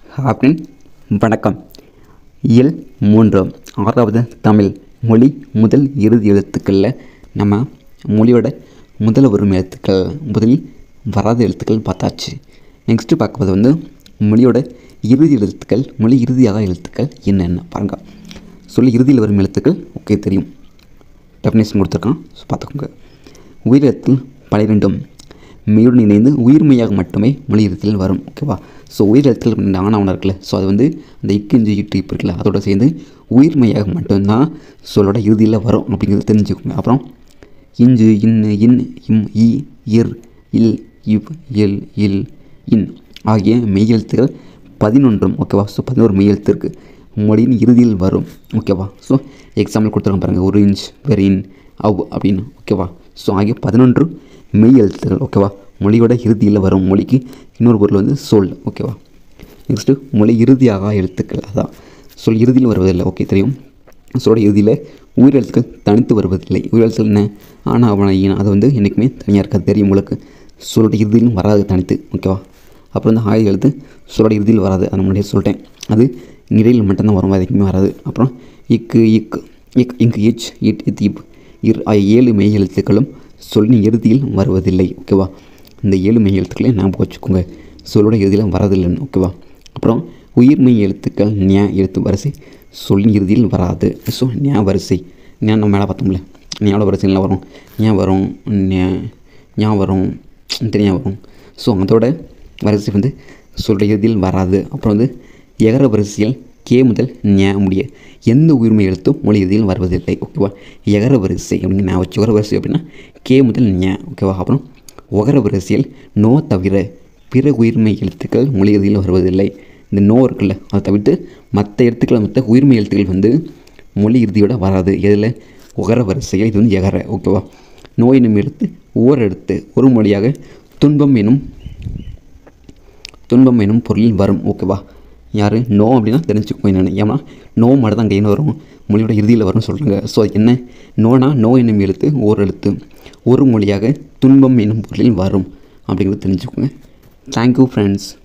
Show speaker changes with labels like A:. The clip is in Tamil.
A: அப்படின்னு வணக்கம் இயல் மூன்று ஆறாவது தமிழ் மொழி முதல் இறுதி எழுத்துக்களில் நம்ம மொழியோட முதல் வரும் எழுத்துக்கள் முதலில் வராத எழுத்துக்கள் பார்த்தாச்சு நெக்ஸ்ட்டு பார்க்கும்போது வந்து மொழியோட இறுதி எழுத்துக்கள் மொழி இறுதியாக எழுத்துக்கள் என்னென்ன பாருங்க சொல்லி இறுதியில் வரும் எழுத்துக்கள் ஓகே தெரியும் டெஃபினேஷன் கொடுத்துருக்கான் ஸோ பார்த்துக்கோங்க உயிரெழுத்தில் பனிரெண்டும் மெய்யுடன் இணைந்து உயிர்மெய்யாக மட்டுமே மொழி எழுத்தில் வரும் ஓகேவா ஸோ உயிரெழுத்தில் ஆனவனம் இருக்குல்ல ஸோ அது வந்து அந்த இக்கு இஞ்சு இட்டு இப்போ இருக்குல்ல அதோட சேர்ந்து உயிர்மெய்யாக மட்டும்தான் சொல்லோட இறுதியில் வரும் அப்படிங்கிறத தெரிஞ்சுக்கோங்க அப்புறம் இஞ்சு இன்னு இன் இம் இ இர் இல் இவ் எல் இல் இன் ஆகிய மெய்யெழுத்துக்கள் பதினொன்றும் ஓகேவா ஸோ பதினோரு மெய்யெழுத்து இருக்குது மொழியின் இறுதியில் வரும் ஓகேவா ஸோ எக்ஸாம்பிள் கொடுத்துருங்க பாருங்கள் ஒரு இன்ச் வெரின் அவ் அப்படின்னு ஓகேவா ஸோ ஆகிய பதினொன்று மெய் எழுத்துக்கள் ஓகேவா மொழியோட இறுதியில் வரும் மொழிக்கு இன்னொரு பொருள் வந்து சொல் ஓகேவா நெக்ஸ்ட்டு மொழி இறுதியாக எழுத்துக்கள் அதான் சொல் இறுதியில் வருவதில்லை ஓகே தெரியும் சொல்லோட இறுதியில் உயிரெழுத்துக்கள் தனித்து வருவதில்லை உயிரெழுத்துக்கள் என்ன ஆனால் அவனை ஈனா அது வந்து என்றைக்குமே தனியாக இருக்காது தெரியும் உங்களுக்கு சொல்லோட இறுதியிலும் வராது தனித்து ஓகேவா அப்புறம் வந்து ஆயுத எழுத்து சொல்லோட இறுதியில் வராது அதை முன்னாடியே சொல்லிட்டேன் அது இடையில் மட்டும்தான் வரும் அதுக்குமே வராது அப்புறம் இக்கு இக் இக் இங்கு இச் இட் இத் இப் இர் ஆகிய ஏழு மெய் எழுத்துக்களும் சொல்லின் இறுதியில் வருவதில்லை ஓகேவா இந்த ஏழு மெய் எழுத்துக்களை ஞாபகம் வச்சுக்கோங்க சொல்லோட இறுதியில் வரதில்லைன்னு ஓகேவா அப்புறம் உயிர்மெய் எழுத்துக்கள் ஞா எழுத்து வரிசை சொல்லின் இறுதியில் வராது ஸோ ஞா வரிசை ஞா நம்ம மேலே பார்த்தோம்ல ஞாவோட வரிசைலாம் வரும் ஞா வரும் ஞா ஞா வரும் தெரியா வரும் ஸோ அதோட வரிசை வந்து சொல்கிற இறுதியில் வராது அப்புறம் வந்து எகர வரிசையில் கே முதல் ஞா முடிய எந்த உயிர்மை எழுத்தும் மொழி இறுதியில் வருவதில்லை ஓகேவா எகர வரிசை அப்படின்னு நான் வச்சு உகர வரிசை அப்படின்னா கே முதல் ஞா ஓகேவா அப்புறம் ஒகர வரிசையில் நோ தவிர பிற உயிர்மை எழுத்துக்கள் மொழி இறுதியில் வருவதில்லை இந்த நோ இருக்குல்ல அதை தவிர்த்து மற்ற எழுத்துக்கள் மற்ற உயிர்மை எழுத்துக்கள் வந்து மொழி இறுதியோட வராது எதில் உகர வரிசையில் இது வந்து எகர ஓகேவா நோய் என்னும் எழுத்து ஓர் எழுத்து ஒரு மொழியாக துன்பம் எனும் துன்பம் எனும் பொருளில் வரும் ஓகேவா யார் நோ அப்படின்னா தெரிஞ்சுக்கோ என்னென்னு ஏன்னா நோ மட்டும் தான் கையில் வரும் மொழியோட இறுதியில் வரும்னு சொல்கிறாங்க ஸோ அது என்ன நோனா நோ என்னும் எழுத்து ஓர் எழுத்து ஒரு மொழியாக துன்பம் என்னும் பொருளில் வரும் அப்படிங்கிறது தெரிஞ்சுக்கோங்க தேங்க்யூ ஃப்ரெண்ட்ஸ்